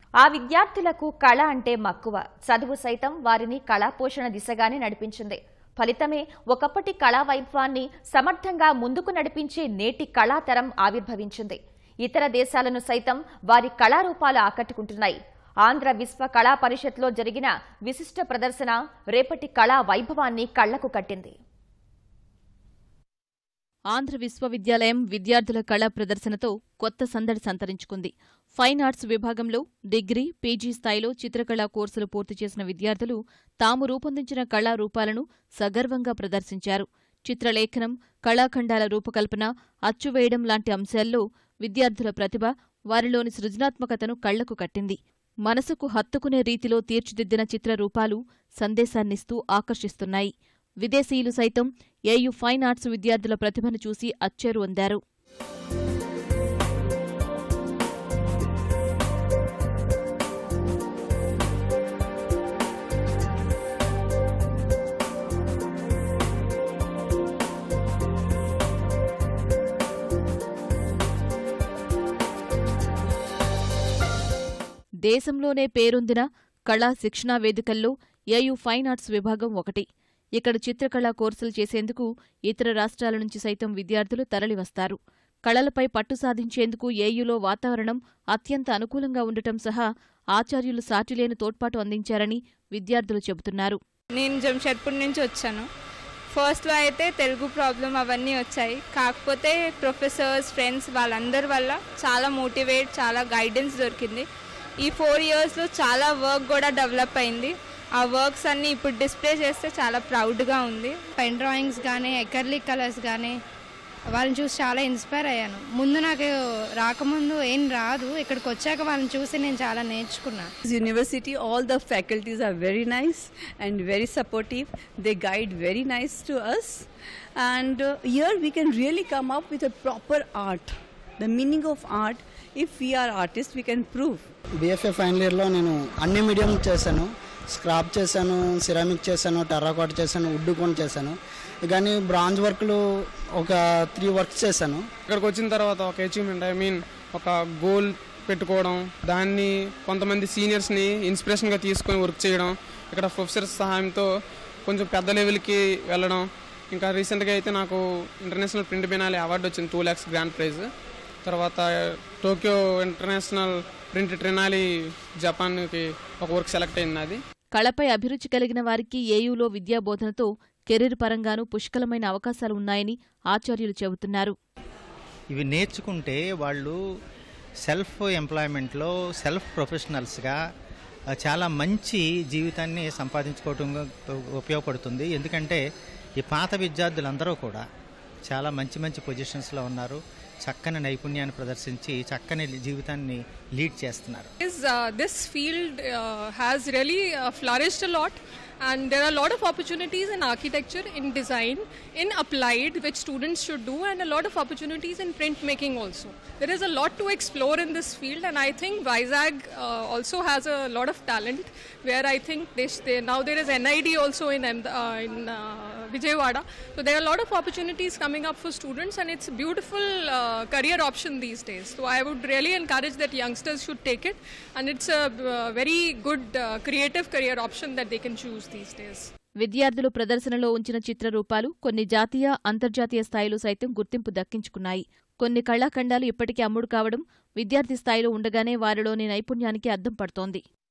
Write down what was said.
ఆ విద్యార్థులకు కళ అంటే మక్కువ చదువు సైతం వారిని కళా పోషణ దిశగానే నడిపించింది ఫలితమే ఒకప్పటి కళా వైభవాన్ని సమర్థంగా ముందుకు నడిపించే నేటి కళాతరం ఆవిర్భవించింది ఇతర దేశాలను సైతం వారి కళారూపాలు ఆకట్టుకుంటున్నాయి ఆంధ్ర విశ్వ కళా పరిషత్లో జరిగిన విశిష్ట ప్రదర్శన రేపటి కళా వైభవాన్ని కళ్లకు కట్టింది ఆంధ్ర విశ్వవిద్యాలయం విద్యార్థుల కళా ప్రదర్శనతో కొత్త సందడి సంతరించుకుంది ఫైన్ ఆర్ట్స్ విభాగంలో డిగ్రీ పీజీ స్థాయిలో చిత్రకళా కోర్సులు పూర్తి చేసిన విద్యార్థులు తాము రూపొందించిన కళారూపాలను సగర్వంగా ప్రదర్శించారు చిత్రలేఖనం కళాఖండాల రూపకల్పన అచ్చువేయడం లాంటి అంశాల్లో విద్యార్థుల ప్రతిభ వారిలోని సృజనాత్మకతను కళ్లకు కట్టింది మనసుకు హత్తుకునే రీతిలో తీర్చిదిద్దిన చిత్రరూపాలు సందేశాన్నిస్తూ ఆకర్షిస్తున్నాయి విదేశీయులు సైతం ఏయు ఫైన్ ఆర్ట్స్ విద్యార్థుల ప్రతిభను చూసి అచ్చేరు అందారు దేశంలోనే పేరొందిన కళా శిక్షణా వేదికల్లో ఏయు ఫైన్ ఆర్ట్స్ విభాగం ఒకటి ఇక్కడ చిత్రకళా కోర్సులు చేసేందుకు ఇతర రాష్ట్రాల నుంచి సైతం విద్యార్థులు తరలివస్తారు కళలపై పట్టు సాధించేందుకు ఏయులో వాతావరణం అత్యంత అనుకూలంగా ఉండటం సహా ఆచార్యులు సాటిలేని తోడ్పాటు అందించారని విద్యార్థులు చెబుతున్నారు నేను జంషెడ్పూర్ నుంచి వచ్చాను ఫస్ట్లో అయితే తెలుగు ప్రాబ్లం అవన్నీ వచ్చాయి కాకపోతే ప్రొఫెసర్స్ ఫ్రెండ్స్ వాళ్ళందరి వల్ల చాలా మోటివేట్ చాలా గైడెన్స్ దొరికింది ఈ ఫోర్ ఇయర్స్లో చాలా వర్క్ కూడా డెవలప్ అయింది ఆ వర్క్స్ అన్నీ ఇప్పుడు డిస్ప్లే చేస్తే చాలా ప్రౌడ్గా ఉంది పెన్ డ్రాయింగ్స్ కానీ ఎకర్లిక్ కలర్స్ కానీ వాళ్ళని చూసి చాలా ఇన్స్పైర్ అయ్యాను ముందు నాకు రాకముందు ఏం రాదు ఇక్కడికి వచ్చాక వాళ్ళని చూసి నేను చాలా నేర్చుకున్నాను This university all the faculties are very nice and very supportive they guide very nice to us and uh, here we can really come up with a proper art the meaning of art if we are artists we can prove BFA final ఇయర్లో నేను అన్ని medium చేశాను scrap చేశాను ceramic చేశాను టెర్రాకోట చేశాను would కూడా చేశాను కానీ బ్రాంజ్ వర్క్లు ఒక త్రీ వర్క్స్ చేశాను ఇక్కడికి వచ్చిన తర్వాత ఒక అచీవ్మెంట్ ఐ మీన్ ఒక గోల్ పెట్టుకోవడం దాన్ని కొంతమంది సీనియర్స్ని ఇన్స్పిరేషన్గా తీసుకొని వర్క్ చేయడం ఇక్కడ ప్రొఫెసర్స్ సహాయంతో కొంచెం పెద్ద లెవెల్కి వెళ్ళడం ఇంకా రీసెంట్గా అయితే నాకు ఇంటర్నేషనల్ ప్రింట్ బినాలి అవార్డు వచ్చింది టూ ల్యాక్స్ గ్రాండ్ ప్రైజ్ తర్వాత టోక్యో ఇంటర్నేషనల్ ప్రింట్ ట్రినాలి జపాన్కి ఒక వర్క్ సెలెక్ట్ అయింది అది కళపై అభిరుచి కలిగిన వారికి ఏయూలో విద్యాబోధనతో కెరీర్ పరంగానూ పుష్కలమైన అవకాశాలు ఉన్నాయని ఆచార్యులు చెబుతున్నారు ఇవి నేర్చుకుంటే వాళ్ళు సెల్ఫ్ ఎంప్లాయ్మెంట్లో సెల్ఫ్ ప్రొఫెషనల్స్గా ఆ, చాలా మంచి జీవితాన్ని సంపాదించుకోవటం ఉపయోగపడుతుంది ఎందుకంటే ఈ పాత విద్యార్థులందరూ కూడా చాలా మంచి మంచి పొజిషన్స్లో ఉన్నారు చక్కని నైపుణ్యాన్ని ప్రదర్శించి చక్కని జీవితాన్ని లీడ్ చేస్తున్నారు is uh, this field uh, has really uh, flourished a lot and there are a lot of opportunities in architecture in design in applied which students should do and a lot of opportunities in printmaking also there is a lot to explore in this field and i think vizag uh, also has a lot of talent where i think they, they now there is nid also in Ahmed- uh, in uh, vijayawada so there are a lot of opportunities coming up for students and it's a beautiful uh, career option these days so i would really encourage that youngsters should take it and it's a uh, very good uh, creative career option that they can choose these days విద్యార్థులు ప్రదర్శనలో ఉంచిన చిత్రరూపాలు కొన్ని జాతీయ అంతర్జాతీయ స్థాయిలో సైతం గుర్తింపు దక్కించుకున్నాయి కొన్ని కళాఖండాలు ఇప్పటికీ అమ్ముడు కావడం విద్యార్థి స్థాయిలో ఉండగానే వారిలోని నైపుణ్యానికి అద్దం పడుతోంది